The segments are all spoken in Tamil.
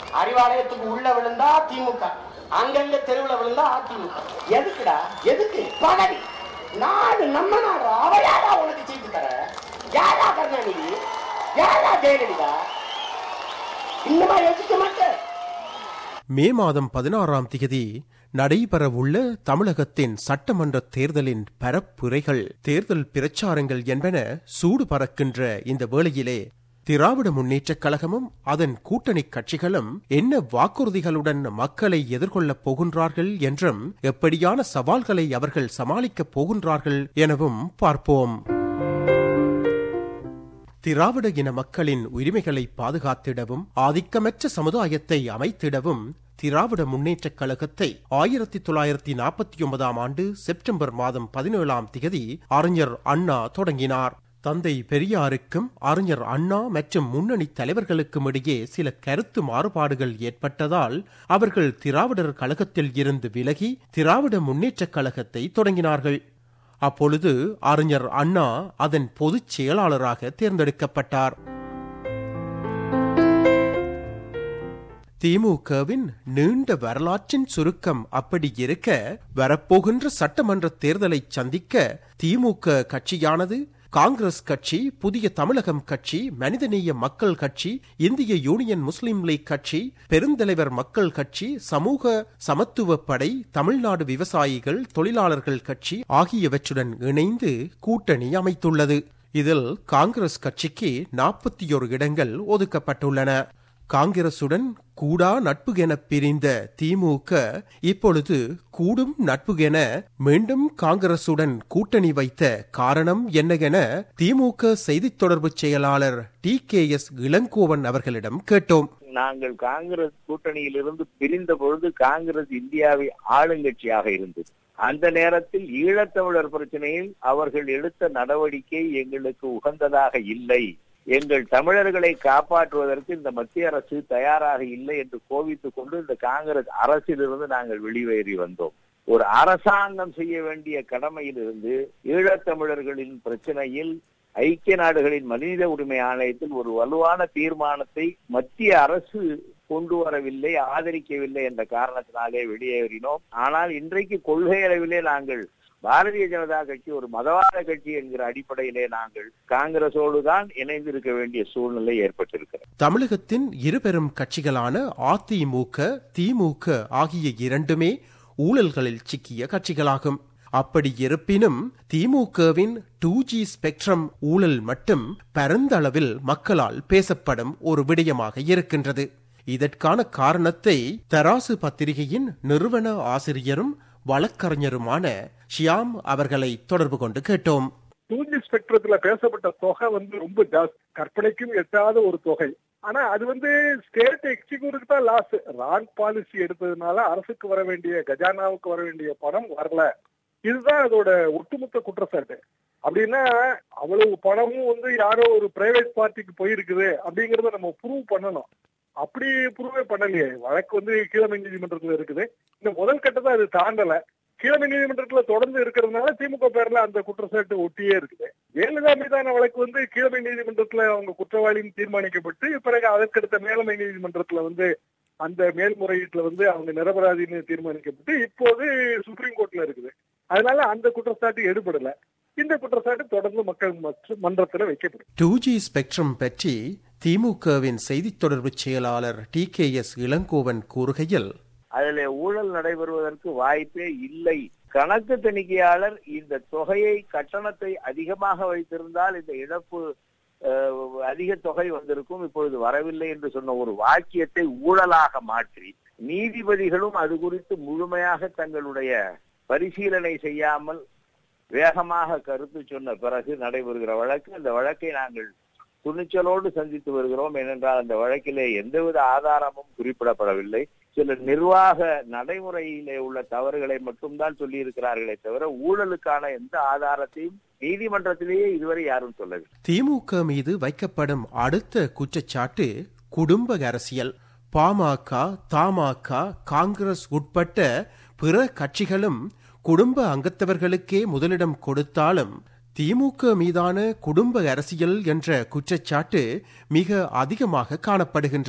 அறிவாலயத்துக்கு உள்ள விழுந்தா திமுக அங்கங்க தெருவுல விழுந்தா அதிமுக எதுக்குடா எதுக்கு பதவி நாடு நம்ம நாடு அவ யாரா உனக்கு சீட்டு தர யாரா கருணாநிதி யாரா ஜெயலலிதா இன்னுமா யோசிக்க மாட்டேன் மே மாதம் பதினாறாம் திகதி நடைபெறவுள்ள தமிழகத்தின் சட்டமன்ற தேர்தலின் பரப்புரைகள் தேர்தல் பிரச்சாரங்கள் என்பன சூடு பறக்கின்ற இந்த வேளையிலே திராவிட முன்னேற்றக் கழகமும் அதன் கூட்டணி கட்சிகளும் என்ன வாக்குறுதிகளுடன் மக்களை எதிர்கொள்ளப் போகின்றார்கள் என்றும் எப்படியான சவால்களை அவர்கள் சமாளிக்கப் போகின்றார்கள் எனவும் பார்ப்போம் திராவிட இன மக்களின் உரிமைகளை பாதுகாத்திடவும் ஆதிக்கமற்ற சமுதாயத்தை அமைத்திடவும் திராவிட முன்னேற்றக் கழகத்தை ஆயிரத்தி தொள்ளாயிரத்தி நாற்பத்தி ஒன்பதாம் ஆண்டு செப்டம்பர் மாதம் பதினேழாம் திகதி அறிஞர் அண்ணா தொடங்கினார் தந்தை பெரியாருக்கும் அறிஞர் அண்ணா மற்றும் முன்னணி தலைவர்களுக்கும் இடையே சில கருத்து மாறுபாடுகள் ஏற்பட்டதால் அவர்கள் திராவிடர் கழகத்தில் இருந்து விலகி திராவிட முன்னேற்றக் கழகத்தை தொடங்கினார்கள் அப்பொழுது அறிஞர் அண்ணா அதன் பொதுச் செயலாளராக தேர்ந்தெடுக்கப்பட்டார் திமுகவின் நீண்ட வரலாற்றின் சுருக்கம் அப்படி இருக்க வரப்போகின்ற சட்டமன்ற தேர்தலை சந்திக்க திமுக கட்சியானது காங்கிரஸ் கட்சி புதிய தமிழகம் கட்சி மனிதநேய மக்கள் கட்சி இந்திய யூனியன் முஸ்லிம் லீக் கட்சி பெருந்தலைவர் மக்கள் கட்சி சமூக சமத்துவ படை தமிழ்நாடு விவசாயிகள் தொழிலாளர்கள் கட்சி ஆகியவற்றுடன் இணைந்து கூட்டணி அமைத்துள்ளது இதில் காங்கிரஸ் கட்சிக்கு நாற்பத்தி ஒரு இடங்கள் ஒதுக்கப்பட்டுள்ளன காங்கிரசுடன் கூடா நட்பு என பிரிந்த திமுக இப்பொழுது கூடும் நட்பு என மீண்டும் காங்கிரசுடன் கூட்டணி வைத்த காரணம் என்ன என திமுக செய்தித் தொடர்பு செயலாளர் டி கே எஸ் இளங்கோவன் அவர்களிடம் கேட்டோம் நாங்கள் காங்கிரஸ் கூட்டணியிலிருந்து பிரிந்த பொழுது காங்கிரஸ் இந்தியாவை ஆளுங்கட்சியாக இருந்தது அந்த நேரத்தில் ஈழத்தமிழர் பிரச்சனையில் அவர்கள் எடுத்த நடவடிக்கை எங்களுக்கு உகந்ததாக இல்லை எங்கள் தமிழர்களை காப்பாற்றுவதற்கு இந்த மத்திய அரசு தயாராக இல்லை என்று கோவித்துக் கொண்டு இந்த காங்கிரஸ் அரசிலிருந்து நாங்கள் வெளியேறி வந்தோம் ஒரு அரசாங்கம் செய்ய வேண்டிய கடமையிலிருந்து ஈழத்தமிழர்களின் பிரச்சனையில் ஐக்கிய நாடுகளின் மனித உரிமை ஆணையத்தில் ஒரு வலுவான தீர்மானத்தை மத்திய அரசு கொண்டு வரவில்லை ஆதரிக்கவில்லை என்ற காரணத்தினாலே வெளியேறினோம் ஆனால் இன்றைக்கு கொள்கை அளவிலே நாங்கள் பாரதிய ஜனதா கட்சி ஒரு மதவாத கட்சி என்கிற அடிப்படையிலே நாங்கள் காங்கிரசோடு தான் இணைந்திருக்க வேண்டிய சூழ்நிலை ஏற்பட்டிருக்கிறது தமிழகத்தின் இருபெரும் கட்சிகளான அதிமுக திமுக ஆகிய இரண்டுமே ஊழல்களில் சிக்கிய கட்சிகளாகும் அப்படி இருப்பினும் திமுகவின் டூ ஜி ஸ்பெக்ட்ரம் ஊழல் மட்டும் பரந்தளவில் மக்களால் பேசப்படும் ஒரு விடயமாக இருக்கின்றது இதற்கான காரணத்தை தராசு பத்திரிகையின் நிறுவன ஆசிரியரும் வழக்கறிஞருமான ஷியாம் அவர்களை தொடர்பு கொண்டு கேட்டோம் டூஜி ஸ்பெக்ட்ரத்துல பேசப்பட்ட தொகை வந்து ரொம்ப ஜாஸ்தி கற்பனைக்கும் எட்டாத ஒரு தொகை ஆனா அது வந்து ஸ்டேட் எக்ஸிக்யூட்டிவ் தான் லாஸ் ராங் பாலிசி எடுத்ததுனால அரசுக்கு வர வேண்டிய கஜானாவுக்கு வர வேண்டிய பணம் வரல இதுதான் அதோட ஒட்டுமொத்த குற்றச்சாட்டு அப்படின்னா அவ்வளவு பணமும் வந்து யாரோ ஒரு பிரைவேட் பார்ட்டிக்கு போயிருக்குது அப்படிங்கறத நம்ம ப்ரூவ் பண்ணணும் அப்படி ப்ரூவே பண்ணலையே வழக்கு வந்து கீழமை நீதிமன்றத்துல இருக்குது இந்த முதல் கட்டத்தை அது தாண்டல கீழமை நீதிமன்றத்துல தொடர்ந்து இருக்கிறதுனால திமுக பேர்ல அந்த குற்றச்சாட்டு ஒட்டியே இருக்குது ஜெயலலிதா மீதான வழக்கு வந்து கீழமை நீதிமன்றத்துல அவங்க குற்றவாளின்னு தீர்மானிக்கப்பட்டு பிறகு அதற்கடுத்த மேலமை நீதிமன்றத்துல வந்து அந்த மேல்முறையீட்டுல வந்து அவங்க நிரபராதின்னு தீர்மானிக்கப்பட்டு இப்போது சுப்ரீம் கோர்ட்ல இருக்குது அதனால அந்த குற்றச்சாட்டு எடுபடல இந்த குற்றச்சாட்டு தொடர்ந்து மக்கள் மன்றத்துல வைக்கப்படும் டூ ஜி ஸ்பெக்ட்ரம் பற்றி திமுகவின் செய்தித் தொடர்பு செயலாளர் டி கே எஸ் இளங்கோவன் கூறுகையில் அதில் ஊழல் நடைபெறுவதற்கு வாய்ப்பே இல்லை கணக்கு தணிக்கையாளர் இந்த தொகையை கட்டணத்தை அதிகமாக வைத்திருந்தால் இந்த இழப்பு அதிக தொகை வந்திருக்கும் இப்பொழுது வரவில்லை என்று சொன்ன ஒரு வாக்கியத்தை ஊழலாக மாற்றி நீதிபதிகளும் அது குறித்து முழுமையாக தங்களுடைய பரிசீலனை செய்யாமல் வேகமாக கருத்து சொன்ன பிறகு நடைபெறுகிற வழக்கு அந்த வழக்கை நாங்கள் துணிச்சலோடு சந்தித்து வருகிறோம் ஏனென்றால் அந்த வழக்கிலே எந்தவித ஆதாரமும் குறிப்பிடப்படவில்லை சில நிர்வாக நடைமுறையிலே உள்ள தவறுகளை மட்டும்தான் சொல்லி இருக்கிறார்களே தவிர ஊழலுக்கான எந்த ஆதாரத்தையும் நீதிமன்றத்திலேயே இதுவரை யாரும் சொல்லவில்லை திமுக மீது வைக்கப்படும் அடுத்த குற்றச்சாட்டு குடும்ப அரசியல் பாமக தமாக காங்கிரஸ் உட்பட்ட பிற கட்சிகளும் குடும்ப அங்கத்தவர்களுக்கே முதலிடம் கொடுத்தாலும் திமுக மீதான குடும்ப அரசியல் என்ற குற்றச்சாட்டு மிக அதிகமாக காணப்படுகின்றது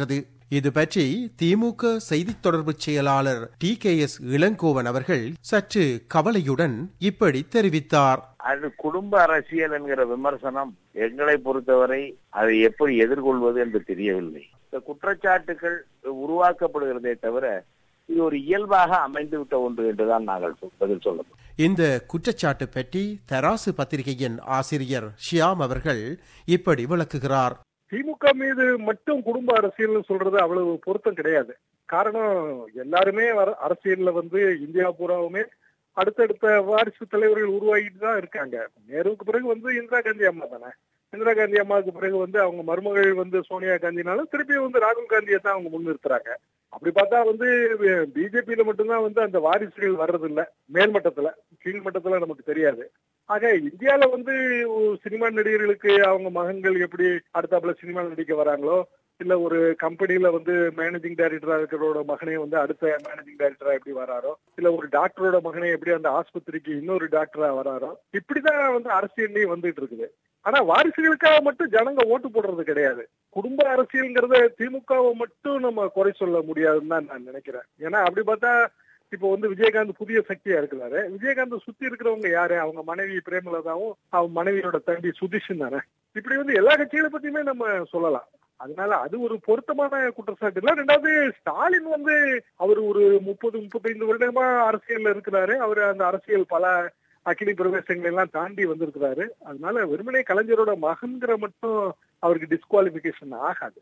இது பற்றி திமுக செய்தித் தொடர்பு செயலாளர் டி கே எஸ் இளங்கோவன் அவர்கள் சற்று கவலையுடன் இப்படி தெரிவித்தார் அது குடும்ப அரசியல் என்கிற விமர்சனம் எங்களை பொறுத்தவரை அதை எப்படி எதிர்கொள்வது என்று தெரியவில்லை இந்த குற்றச்சாட்டுகள் உருவாக்கப்படுகிறதே தவிர இது ஒரு இயல்பாக அமைந்துவிட்ட ஒன்று என்றுதான் நாங்கள் சொ- பதில் சொல்ல முடியும். இந்த குற்றச்சாட்டு பற்றி தராசு பத்திரிகையின் ஆசிரியர் ஷியாம் அவர்கள் இப்படி விளக்குகிறார் திமுக மீது மட்டும் குடும்ப அரசியல்னு சொல்றது அவ்வளவு பொருத்தம் கிடையாது காரணம் எல்லாருமே வர- அரசியல்ல வந்து இந்தியா பூராவுமே அடுத்தடுத்த வாரிசு தலைவர்கள் உருவாகிட்டு தான் இருக்காங்க நேருவுக்கு பிறகு வந்து இந்திரா காந்தி அம்மா தானே இந்திரா காந்தி அம்மாவுக்கு பிறகு வந்து அவங்க மருமகள் வந்து சோனியா காந்தினாலும் திருப்பி வந்து ராகுல் காந்தியை தான் அவங்க முன்னிறுத்துறாங்க அப்படி பார்த்தா வந்து பிஜேபியில மட்டும்தான் வந்து அந்த வாரிசுகள் வர்றது இல்ல மேல்மட்டத்துல கீழ்மட்டத்துல நமக்கு தெரியாது ஆக இந்தியால வந்து ஒரு சினிமா நடிகர்களுக்கு அவங்க மகன்கள் எப்படி அடுத்தாப்புல சினிமா நடிக்க வராங்களோ இல்ல ஒரு கம்பெனில வந்து மேனேஜிங் டைரக்டரா இருக்கிறோட மகனே வந்து அடுத்த மேனேஜிங் டைரக்டரா எப்படி வராரோ இல்ல ஒரு டாக்டரோட மகனே எப்படி அந்த ஆஸ்பத்திரிக்கு இன்னொரு டாக்டரா வராரோ இப்படிதான் வந்து அரசியல்லையும் வந்துட்டு இருக்குது ஆனா வாரிசுகளுக்காக மட்டும் ஜனங்க ஓட்டு போடுறது கிடையாது குடும்ப அரசியல்ங்கிறத திமுகவை மட்டும் நம்ம குறை சொல்ல முடியாதுன்னு தான் நான் நினைக்கிறேன் ஏன்னா அப்படி பார்த்தா இப்போ வந்து விஜயகாந்த் புதிய சக்தியா இருக்கிறாரு விஜயகாந்த் சுத்தி இருக்கிறவங்க யாரு அவங்க மனைவி பிரேமலதாவும் அவங்க மனைவியோட தம்பி சுதீஷும் தானே இப்படி வந்து எல்லா கட்சிகளை பத்தியுமே நம்ம சொல்லலாம் அதனால அது ஒரு பொருத்தமான குற்றச்சாட்டு இல்ல ரெண்டாவது ஸ்டாலின் வந்து அவர் ஒரு முப்பது முப்பத்தைந்து வருடமா அரசியல்ல இருக்கிறாரு அவர் அந்த அரசியல் பல அக்கினி பிரவேசங்களை எல்லாம் தாண்டி வந்திருக்கிறாரு அதனால வெறுமனே கலைஞரோட மகன்கிற மட்டும் அவருக்கு டிஸ்குவாலிபிகேஷன் ஆகாது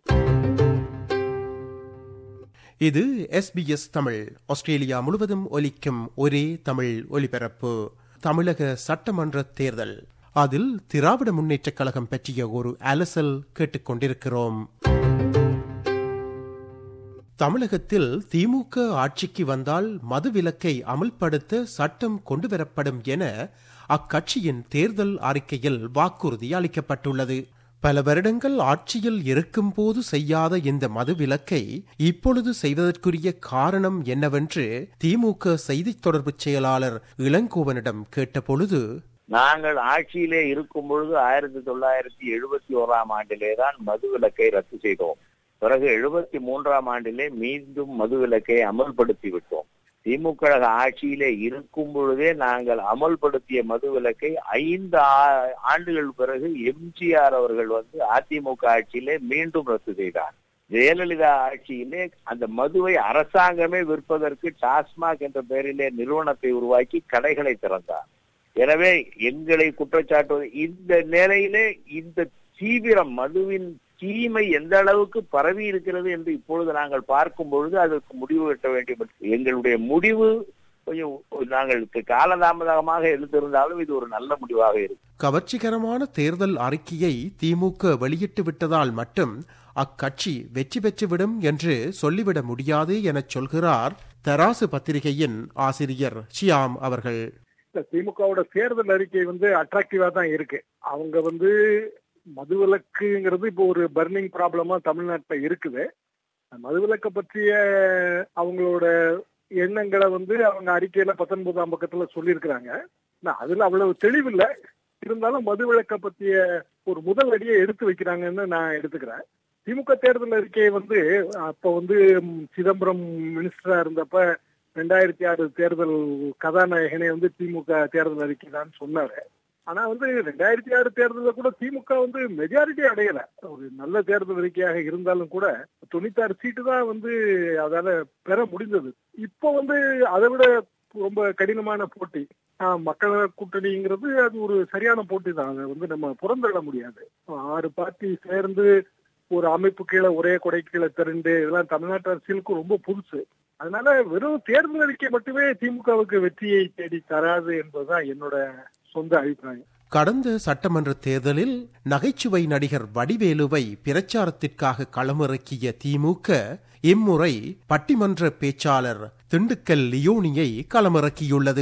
இது எஸ்பிஎஸ் தமிழ் ஆஸ்திரேலியா முழுவதும் ஒலிக்கும் ஒரே தமிழ் ஒலிபரப்பு தமிழக சட்டமன்ற தேர்தல் அதில் திராவிட முன்னேற்றக் கழகம் பற்றிய ஒரு அலசல் கேட்டுக்கொண்டிருக்கிறோம் தமிழகத்தில் திமுக ஆட்சிக்கு வந்தால் மதுவிலக்கை அமல்படுத்த சட்டம் கொண்டுவரப்படும் என அக்கட்சியின் தேர்தல் அறிக்கையில் வாக்குறுதி அளிக்கப்பட்டுள்ளது பல வருடங்கள் ஆட்சியில் இருக்கும்போது செய்யாத இந்த மதுவிலக்கை இப்பொழுது செய்வதற்குரிய காரணம் என்னவென்று திமுக செய்தித் தொடர்பு செயலாளர் இளங்கோவனிடம் கேட்டபொழுது நாங்கள் ஆட்சியிலே இருக்கும் பொழுது ஆயிரத்தி தொள்ளாயிரத்தி எழுபத்தி ஓராம் ஆண்டிலே தான் மதுவிலக்கை ரத்து செய்தோம் பிறகு எழுபத்தி மூன்றாம் ஆண்டிலே மீண்டும் மதுவிலக்கை அமல்படுத்தி விட்டோம் திமுக ஆட்சியிலே இருக்கும் பொழுதே நாங்கள் அமல்படுத்திய மதுவிலக்கை ஐந்து ஆ- ஆண்டுகள் பிறகு எம்ஜிஆர் அவர்கள் வந்து அதிமுக ஆட்சியிலே மீண்டும் ரத்து செய்தார் ஜெயலலிதா ஆட்சியிலே அந்த மதுவை அரசாங்கமே விற்பதற்கு டாஸ்மாக் என்ற பெயரிலே நிறுவனத்தை உருவாக்கி கடைகளை திறந்தார் எனவே எங்களை குற்றச்சாட்டுவது இந்த நிலையிலே இந்த தீவிரம் மதுவின் தீமை எந்த அளவுக்கு பரவி இருக்கிறது என்று இப்பொழுது நாங்கள் பார்க்கும் பொழுது அதற்கு முடிவு கட்ட வேண்டும் எங்களுடைய முடிவு கொஞ்சம் நாங்கள் காலதாமதமாக எடுத்திருந்தாலும் இது ஒரு நல்ல முடிவாக இருக்கும் கவர்ச்சிகரமான தேர்தல் அறிக்கையை திமுக வெளியிட்டு விட்டதால் மட்டும் அக்கட்சி வெற்றி பெற்றுவிடும் என்று சொல்லிவிட முடியாது எனச் சொல்கிறார் தராசு பத்திரிகையின் ஆசிரியர் ஷியாம் அவர்கள் இந்த திமுகவோட தேர்தல் அறிக்கை வந்து அட்ராக்டிவா தான் இருக்கு அவங்க வந்து மதுவிலக்குங்கிறது இப்போ ஒரு பர்னிங் ப்ராப்ளமா தமிழ்நாட்டுல இருக்குது மதுவிலக்கை பற்றிய அவங்களோட எண்ணங்களை வந்து அவங்க அறிக்கையில பத்தொன்பதாம் பக்கத்துல சொல்லியிருக்கிறாங்க ஆனா, அதுல அவ்வளவு தெளிவில்லை இருந்தாலும் மதுவிலக்கை பற்றிய ஒரு முதல் அடியை எடுத்து வைக்கிறாங்கன்னு நான் எடுத்துக்கிறேன் திமுக தேர்தல் அறிக்கையை வந்து அப்ப வந்து ம், சிதம்பரம் மினிஸ்டரா இருந்தப்ப ரெண்டாயிரத்தி ஆறு தேர்தல் கதாநாயகனே வந்து திமுக தேர்தல் அறிக்கை தான் சொன்னாரு ஆனா வந்து ரெண்டாயிரத்தி ஆறு தேர்தலில் கூட திமுக வந்து மெஜாரிட்டி அடையல ஒரு நல்ல தேர்தல் அறிக்கையாக இருந்தாலும் கூட தொண்ணூத்தாறு சீட்டு தான் வந்து அதால பெற முடிந்தது இப்போ வந்து அதை விட ரொம்ப கடினமான போட்டி ஆஹ், மக்கள் கூட்டணிங்கிறது அது ஒரு சரியான போட்டி தான் அதை வந்து நம்ம புறந்தள்ள முடியாது ஆறு பார்ட்டி சேர்ந்து ஒரு அமைப்பு கீழே ஒரே கொடை கீழே திரண்டு இதெல்லாம் தமிழ்நாட்டு அரசியலுக்கு ரொம்ப புதுசு அதனால வெறும் தேர்தல் அறிக்கை மட்டுமே திமுகவுக்கு வெற்றியை தேடி தராது என்பதுதான் என்னோட சொந்த அபிப்பிராயம் கடந்த சட்டமன்ற தேர்தலில் நகைச்சுவை நடிகர் வடிவேலுவை பிரச்சாரத்திற்காக களமிறக்கிய திமுக இம்முறை பட்டிமன்ற பேச்சாளர் திண்டுக்கல் லியோனியை களமிறக்கியுள்ளது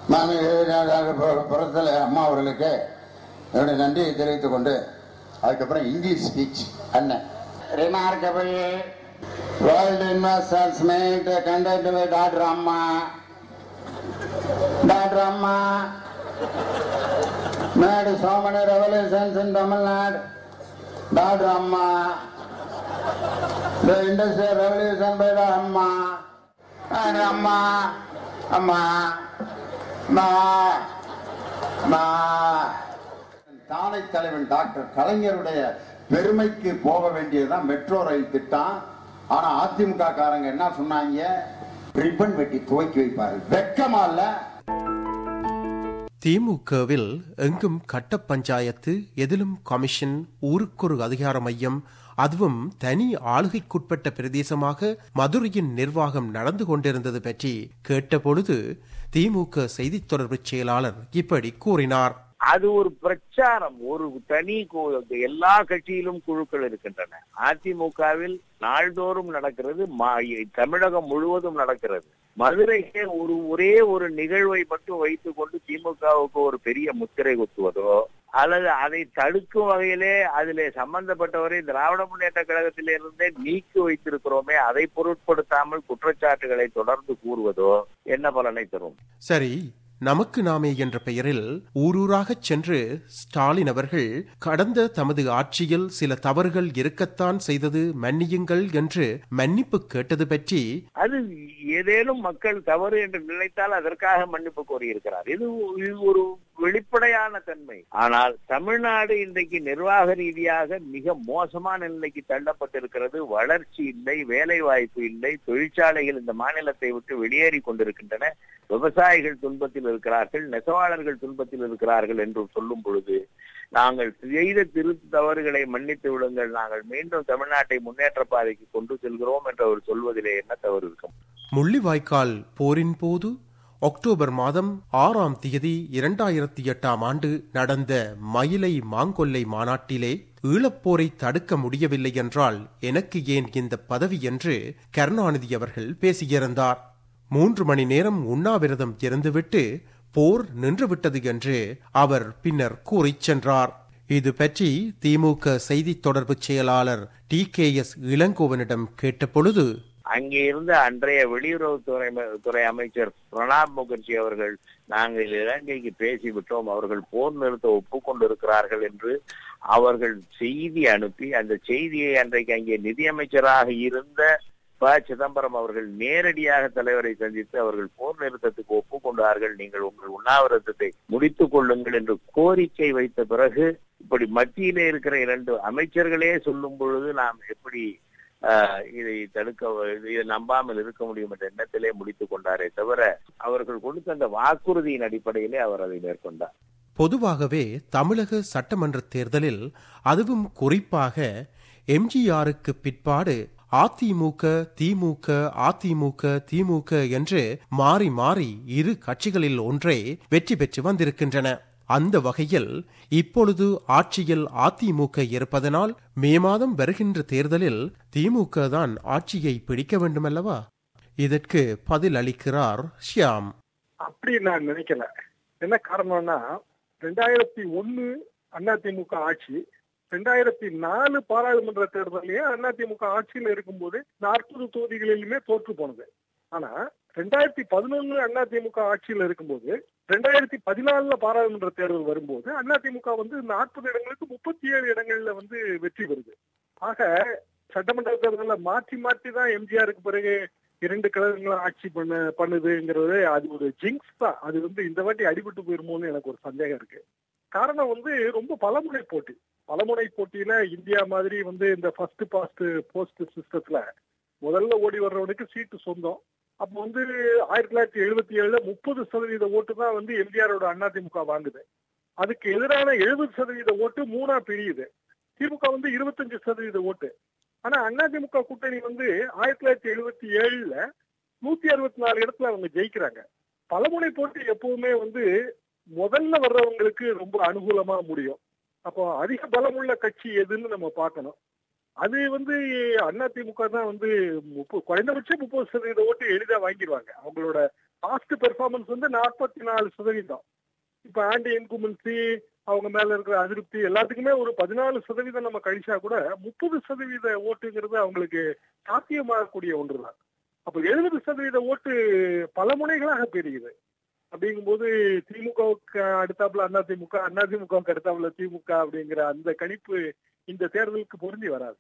மாணவ புறத்தில் அம்மா அவர்களுக்கு என்னுடைய நன்றியை தெரிவித்துக் கொண்டு அதுக்கப்புறம் இங்கிலீஷ் ஸ்பீச் அண்ணன் remarkable world investors meet conduct by doctor Amma doctor Amma made so many revolutions in Tamil Nadu. Doctor Amma The Industrial Revolution by the Amma. And Amma, Amma, Ma, Ma. தானை தலைவன் டாக்டர் கலைஞருடைய பெருமைக்கு போக வேண்டியதுதான் மெட்ரோ ரயில் திட்டம் ஆனா அதிமுக காரங்க என்ன சொன்னாங்க ரிப்பன் வெட்டி துவக்கி வைப்பாரு வெக்கமா இல்ல திமுகவில் எங்கும் கட்ட பஞ்சாயத்து எதிலும் கமிஷன் ஊருக்கொரு அதிகார மையம் அதுவும் தனி ஆளுகைக்குட்பட்ட பிரதேசமாக மதுரையின் நிர்வாகம் நடந்து கொண்டிருந்தது பற்றி கேட்டபொழுது திமுக செய்தித் தொடர்பு செயலாளர் இப்படி கூறினார் அது ஒரு பிரச்சாரம் ஒரு தனி கு- எல்லா கட்சியிலும் குழுக்கள் இருக்கின்றன அதிமுகவில் நாள்தோறும் நடக்கிறது மா- தமிழகம் முழுவதும் நடக்கிறது மதுரைக்கே ஒரு ஒரே ஒரு நிகழ்வை மட்டும் வைத்துக் கொண்டு திமுகவுக்கு ஒரு பெரிய முத்திரை குத்துவதோ அல்லது அதை தடுக்கும் வகையிலே அதிலே சம்பந்தப்பட்டவரை திராவிட முன்னேற்ற கழகத்திலிருந்தே நீக்கி வைத்திருக்கிறோமே அதை பொருட்படுத்தாமல் குற்றச்சாட்டுகளை தொடர்ந்து கூறுவதோ என்ன பலனை தரும் சரி நமக்கு நாமே என்ற பெயரில் ஊரூராகச் சென்று ஸ்டாலின் அவர்கள் கடந்த தமது ஆட்சியில் சில தவறுகள் இருக்கத்தான் செய்தது மன்னியுங்கள் என்று மன்னிப்பு கேட்டது பற்றி அது ஏதேனும் மக்கள் தவறு என்று நினைத்தால் அதற்காக மன்னிப்பு கோரியிருக்கிறார் இது இது ஒரு வெளிப்படையான தன்மை ஆனால் தமிழ்நாடு இன்றைக்கு நிர்வாக ரீதியாக மிக மோசமான நிலைக்கு தள்ளப்பட்டிருக்கிறது வளர்ச்சி இல்லை வேலை வாய்ப்பு இல்லை தொழிற்சாலைகள் இந்த மாநிலத்தை விட்டு வெளியேறி கொண்டிருக்கின்றன விவசாயிகள் துன்பத்தில் இருக்கிறார்கள் நெசவாளர்கள் துன்பத்தில் இருக்கிறார்கள் என்று சொல்லும் பொழுது நாங்கள் செய்த திருத்து தவறுகளை மன்னித்து விடுங்கள் நாங்கள் மீண்டும் தமிழ்நாட்டை முன்னேற்ற பாதைக்கு கொண்டு செல்கிறோம் என்று அவர் சொல்வதிலே என்ன தவறு இருக்கும் முள்ளிவாய்க்கால் போரின் போது அக்டோபர் மாதம் ஆறாம் தேதி இரண்டாயிரத்தி எட்டாம் ஆண்டு நடந்த மயிலை மாங்கொல்லை மாநாட்டிலே ஈழப்போரை தடுக்க முடியவில்லை என்றால் எனக்கு ஏன் இந்த பதவி என்று கருணாநிதி அவர்கள் பேசியிருந்தார் மூன்று மணி நேரம் உண்ணாவிரதம் இருந்துவிட்டு போர் நின்றுவிட்டது என்று அவர் பின்னர் கூறிச் சென்றார் இது பற்றி திமுக செய்தித் தொடர்பு செயலாளர் டி கே எஸ் இளங்கோவனிடம் கேட்டபொழுது அங்கே இருந்த அன்றைய வெளியுறவுத்துறை ம- துறை அமைச்சர் பிரணாப் முகர்ஜி அவர்கள் நாங்கள் இலங்கைக்கு பேசிவிட்டோம் அவர்கள் போர் நிறுத்த ஒப்புக்கொண்டிருக்கிறார்கள் என்று அவர்கள் செய்தி அனுப்பி அந்த செய்தியை அன்றைக்கு அங்கே நிதியமைச்சராக இருந்த ப சிதம்பரம் அவர்கள் நேரடியாக தலைவரை சந்தித்து அவர்கள் போர் நிறுத்தத்துக்கு ஒப்புக்கொண்டார்கள் நீங்கள் உங்கள் உண்ணாவிரதத்தை முடித்துக் கொள்ளுங்கள் என்று கோரிக்கை வைத்த பிறகு இப்படி மத்தியிலே இருக்கிற இரண்டு அமைச்சர்களே சொல்லும் பொழுது நாம் எப்படி ஆஹ், இதை தடுக்க இதை நம்பாமல் இருக்க முடியும் என்ற எண்ணத்திலே முடித்துக் கொண்டாரே தவிர அவர்கள் கொடுத்த அந்த வாக்குறுதியின் அடிப்படையிலே அவர் அதை மேற்கொண்டார் பொதுவாகவே தமிழக சட்டமன்ற தேர்தலில் அதுவும் குறிப்பாக எம்ஜிஆருக்கு பிற்பாடு அதிமுக திமுக அதிமுக திமுக என்று மாறி மாறி இரு கட்சிகளில் ஒன்றே வெற்றி பெற்று வந்திருக்கின்றன அந்த வகையில் இப்பொழுது ஆட்சியில் அதிமுக இருப்பதனால் மே மாதம் வருகின்ற தேர்தலில் திமுக தான் ஆட்சியை பிடிக்க வேண்டுமல்லவா இதற்கு பதில் அளிக்கிறார் ஷியாம் அப்படி நான் நினைக்கல என்ன காரணம்னா ரெண்டாயிரத்தி ஒண்ணு அதிமுக ஆட்சி ரெண்டாயிரத்தி நாலு பாராளுமன்ற தேர்தலையும் அதிமுக ஆட்சியில இருக்கும்போது நாற்பது தொகுதிகளிலுமே தோற்று போனது ஆனா ரெண்டாயிரத்தி பதினொன்னு அதிமுக ஆட்சியில இருக்கும்போது ரெண்டாயிரத்தி பதினாலுல பாராளுமன்ற தேர்தல் வரும்போது அதிமுக வந்து நாற்பது இடங்களுக்கு முப்பத்தி ஏழு இடங்கள்ல வந்து வெற்றி பெறுது ஆக சட்டமன்ற தேர்தல்ல மாற்றி மாற்றி தான் எம்ஜிஆருக்கு பிறகு இரண்டு கழகங்களும் ஆட்சி பண்ண பண்ணுதுங்கிறது அது ஒரு ஜிங்ஸ் தான் அது வந்து இந்த வாட்டி அடிபட்டு போயிருமோன்னு எனக்கு ஒரு சந்தேகம் இருக்கு காரணம் வந்து ரொம்ப பலமுனை போட்டி பலமுனை போட்டியில இந்தியா மாதிரி வந்து இந்த ஃபர்ஸ்ட் பாஸ்ட் போஸ்ட் சிஸ்டத்துல முதல்ல ஓடி வர்றவனுக்கு சீட்டு சொந்தம் அப்போ வந்து ஆயிரத்தி தொள்ளாயிரத்தி எழுபத்தி ஏழுல முப்பது சதவீத ஓட்டு தான் வந்து எம்ஜிஆரோட அதிமுக வாங்குது அதுக்கு எதிரான எழுபது சதவீத ஓட்டு மூணா பிரியுது திமுக வந்து இருபத்தஞ்சு சதவீத ஓட்டு ஆனா அதிமுக கூட்டணி வந்து ஆயிரத்தி தொள்ளாயிரத்தி எழுபத்தி ஏழுல நூத்தி அறுபத்தி நாலு இடத்துல அவங்க ஜெயிக்கிறாங்க பலமுனை போட்டி எப்பவுமே வந்து முதல்ல வர்றவங்களுக்கு ரொம்ப அனுகூலமா முடியும் அப்போ அதிக பலமுள்ள கட்சி எதுன்னு நம்ம பார்க்கணும் அது வந்து அதிமுக தான் வந்து முப்பது குறைந்தபட்சம் முப்பது சதவீத ஓட்டு எளிதா வாங்கிடுவாங்க அவங்களோட பாஸ்ட் பெர்ஃபார்மன்ஸ் வந்து நாற்பத்தி நாலு சதவீதம் இப்ப ஆன்டி இன்குமென்சி அவங்க மேல இருக்கிற அதிருப்தி எல்லாத்துக்குமே ஒரு பதினாலு சதவீதம் நம்ம கழிச்சா கூட முப்பது சதவீத ஓட்டுங்கிறது அவங்களுக்கு சாத்தியமாகக்கூடிய ஒன்றுதான் அப்ப எழுபது சதவீத ஓட்டு பல முனைகளாக பெருகுது அப்படிங்கும்போது திமுகவுக்கு அடுத்தாப்புல அதிமுக அதிமுகவுக்கு அடுத்தாப்புல திமுக அப்படிங்கிற அந்த கணிப்பு இந்த தேர்தலுக்கு பொருந்தி வராது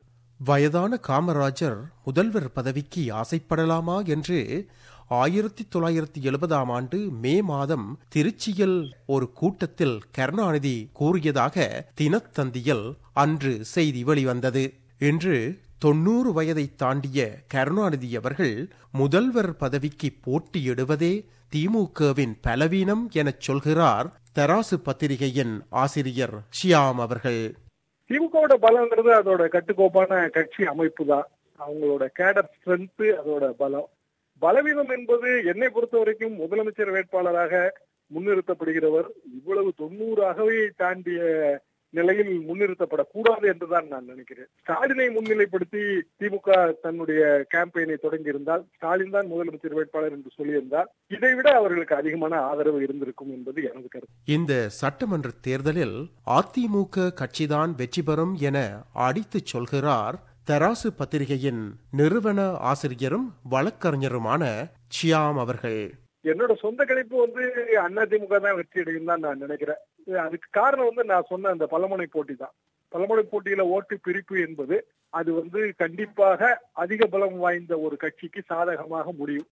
வயதான காமராஜர் முதல்வர் பதவிக்கு ஆசைப்படலாமா என்று ஆயிரத்தி தொள்ளாயிரத்தி எழுபதாம் ஆண்டு மே மாதம் திருச்சியில் ஒரு கூட்டத்தில் கருணாநிதி கூறியதாக தினத்தந்தியில் அன்று செய்தி வெளிவந்தது இன்று தொன்னூறு வயதை தாண்டிய கருணாநிதி அவர்கள் முதல்வர் பதவிக்கு போட்டியிடுவதே திமுகவின் பலவீனம் எனச் சொல்கிறார் தராசு பத்திரிகையின் ஆசிரியர் ஷியாம் அவர்கள் திமுகவோட பலம்ங்கிறது அதோட கட்டுக்கோப்பான கட்சி அமைப்பு தான் அவங்களோட கேடர் ஸ்ட்ரென்த் அதோட பலம் பலவீனம் என்பது என்னை பொறுத்த வரைக்கும் முதலமைச்சர் வேட்பாளராக முன்னிறுத்தப்படுகிறவர் இவ்வளவு தொண்ணூறாகவே தாண்டிய நிலையில் முன்னிறுத்தப்படக்கூடாது என்றுதான் நான் நினைக்கிறேன் ஸ்டாலினை முன்னிலைப்படுத்தி திமுக தன்னுடைய கேம்பெயினை தொடங்கி இருந்தால் ஸ்டாலின் தான் முதலமைச்சர் வேட்பாளர் என்று சொல்லியிருந்தால் இதைவிட அவர்களுக்கு அதிகமான ஆதரவு இருந்திருக்கும் என்பது எனது கருத்து இந்த சட்டமன்ற தேர்தலில் அதிமுக கட்சிதான் வெற்றி பெறும் என அடித்துச் சொல்கிறார் தராசு பத்திரிகையின் நிறுவன ஆசிரியரும் வழக்கறிஞருமான சியாம் அவர்கள் என்னோட சொந்த கணிப்பு வந்து அதிமுக தான் வெற்றி அடையும் தான் நான் நினைக்கிறேன் அதுக்கு காரணம் வந்து நான் சொன்ன அந்த பலமுனை போட்டி தான் பலமுனை போட்டியில ஓட்டு பிரிப்பு என்பது அது வந்து கண்டிப்பாக அதிக பலம் வாய்ந்த ஒரு கட்சிக்கு சாதகமாக முடியும்